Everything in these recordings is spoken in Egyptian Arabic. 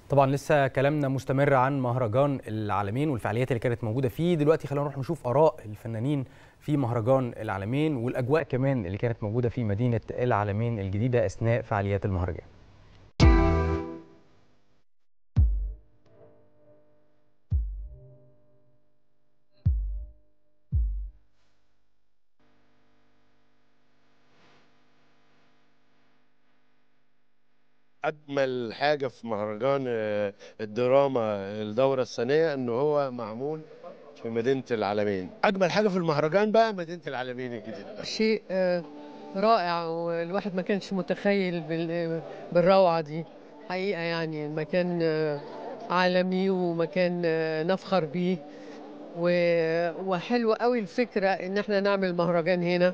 طبعا لسه كلامنا مستمر عن مهرجان العالمين والفعاليات اللي كانت موجوده فيه دلوقتي خلينا نروح نشوف اراء الفنانين في مهرجان العالمين والاجواء كمان اللي كانت موجوده في مدينه العالمين الجديده اثناء فعاليات المهرجان اجمل حاجه في مهرجان آه، الدراما الدوره الثانيه ان هو معمول في مدينه العالمين اجمل حاجه في المهرجان بقى مدينه العالمين الجديده شيء آه، رائع والواحد ما كانش متخيل بال- بالروعة دي حقيقة يعني المكان آه، عالمي ومكان آه، نفخر بيه و- وحلو قوي الفكرة ان احنا نعمل مهرجان هنا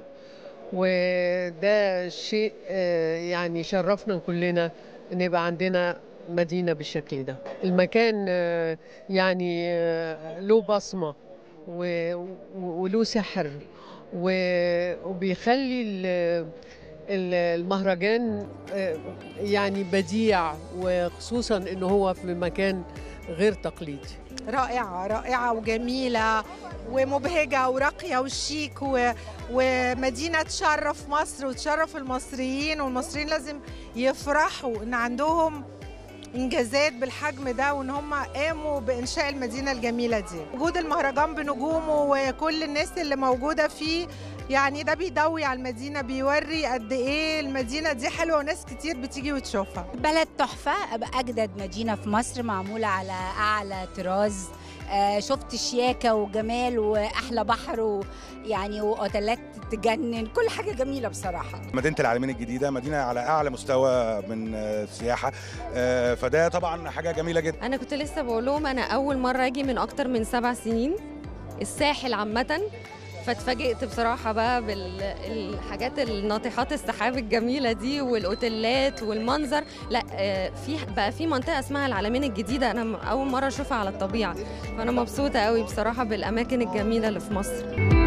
وده شيء آه، يعني شرفنا كلنا ان يبقى عندنا مدينة بالشكل ده المكان آه، يعني آه، له بصمة و- و- وله سحر و- وبيخلي ال- ال- المهرجان آه، يعني بديع وخصوصا انه هو في مكان غير تقليدي رائعة رائعة وجميلة ومبهجة وراقية وشيك و... ومدينة تشرف مصر وتشرف المصريين والمصريين لازم يفرحوا إن عندهم إنجازات بالحجم ده وإن هم قاموا بإنشاء المدينة الجميلة دي وجود المهرجان بنجومه وكل الناس اللي موجودة فيه يعني ده بيضوي على المدينة بيوري قد إيه المدينة دي حلوة وناس كتير بتيجي وتشوفها بلد تحفة أجدد مدينة في مصر معمولة على أعلى طراز آه، شفت شياكة وجمال وأحلى بحر ويعني وأوتيلات تجنن كل حاجة جميلة بصراحة مدينه العالمين الجديده مدينه على اعلى مستوى من آه، السياحه آه، فده طبعا حاجه جميله جدا انا كنت لسه بقول لهم انا اول مره اجي من اكتر من سبع سنين الساحل عامه فاتفاجئت بصراحه بقى بالحاجات الناطحات السحاب الجميله دي والاوتيلات والمنظر لا آه، في بقى في منطقه اسمها العلمين الجديده انا م- اول مره اشوفها على الطبيعه فانا مبسوطه قوي بصراحه بالاماكن الجميله اللي في مصر